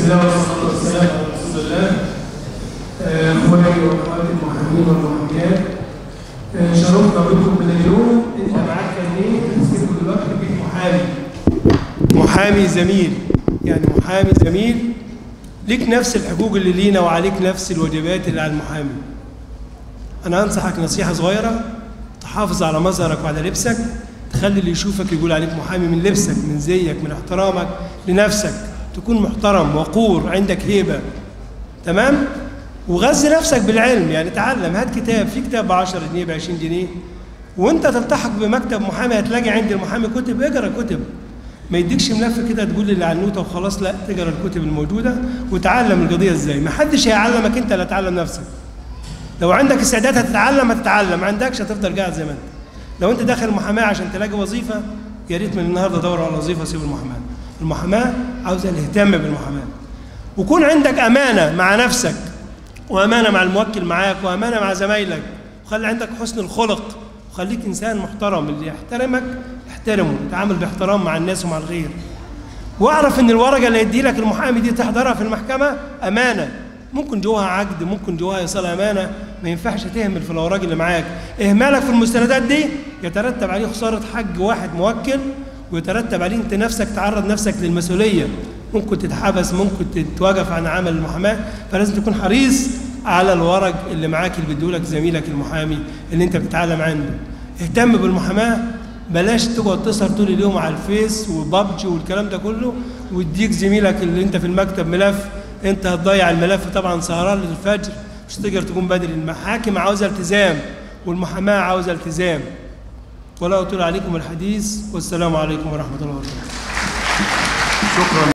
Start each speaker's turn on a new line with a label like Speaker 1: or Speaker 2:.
Speaker 1: الله والصلاة والسلام على رسول الله آه، اخواني واخواتي المحامين والمحاميات آه، شرفنا بكم من اليوم انت معاك كارنيه تمسكه دلوقتي بيك محامي محامي زميل يعني محامي زميل ليك نفس الحقوق اللي لينا وعليك نفس الواجبات اللي على المحامي انا انصحك نصيحه صغيره تحافظ على مظهرك وعلى لبسك تخلي اللي يشوفك يقول عليك محامي من لبسك من زيك من احترامك لنفسك تكون محترم وقور عندك هيبه تمام وغذي نفسك بالعلم يعني تعلم هات كتاب في كتاب ب 10 جنيه ب 20 جنيه وانت تلتحق بمكتب محامي هتلاقي عند المحامي كتب اقرا كتب ما يديكش ملف كده تقول اللي على النوته وخلاص لا تقرا الكتب الموجوده وتعلم القضيه ازاي ما حدش هيعلمك انت اللي تعلم نفسك لو عندك استعداد هتتعلم هتتعلم ما عندكش هتفضل قاعد زي ما انت لو انت داخل المحاماه عشان تلاقي وظيفه يا ريت من النهارده دور على وظيفه سيب المحاماه المحاماه عاوزه اللي يهتم بالمحاماه وكون عندك امانه مع نفسك وامانه مع الموكل معاك وامانه مع زمايلك وخلي عندك حسن الخلق وخليك انسان محترم اللي يحترمك احترمه تعامل باحترام مع الناس ومع الغير واعرف ان الورقه اللي يدي لك المحامي دي تحضرها في المحكمه امانه ممكن جواها عقد ممكن جواها ايصال امانه ما ينفعش تهمل في الاوراق اللي معاك اهمالك في المستندات دي يترتب عليه خساره حق واحد موكل ويترتب عليه انت نفسك تعرض نفسك للمسؤوليه ممكن تتحبس ممكن تتوقف عن عمل المحاماه فلازم تكون حريص على الورق اللي معاك اللي بيديهولك زميلك المحامي اللي انت بتتعلم عنده اهتم بالمحاماه بلاش تقعد تسهر طول اليوم على الفيس وبابجي والكلام ده كله ويديك زميلك اللي انت في المكتب ملف انت هتضيع الملف طبعا سهران للفجر مش تقدر تقوم بدري المحاكم عاوزه التزام والمحاماه عاوزه التزام ولا اطيل عليكم الحديث والسلام عليكم ورحمه الله وبركاته
Speaker 2: شكرا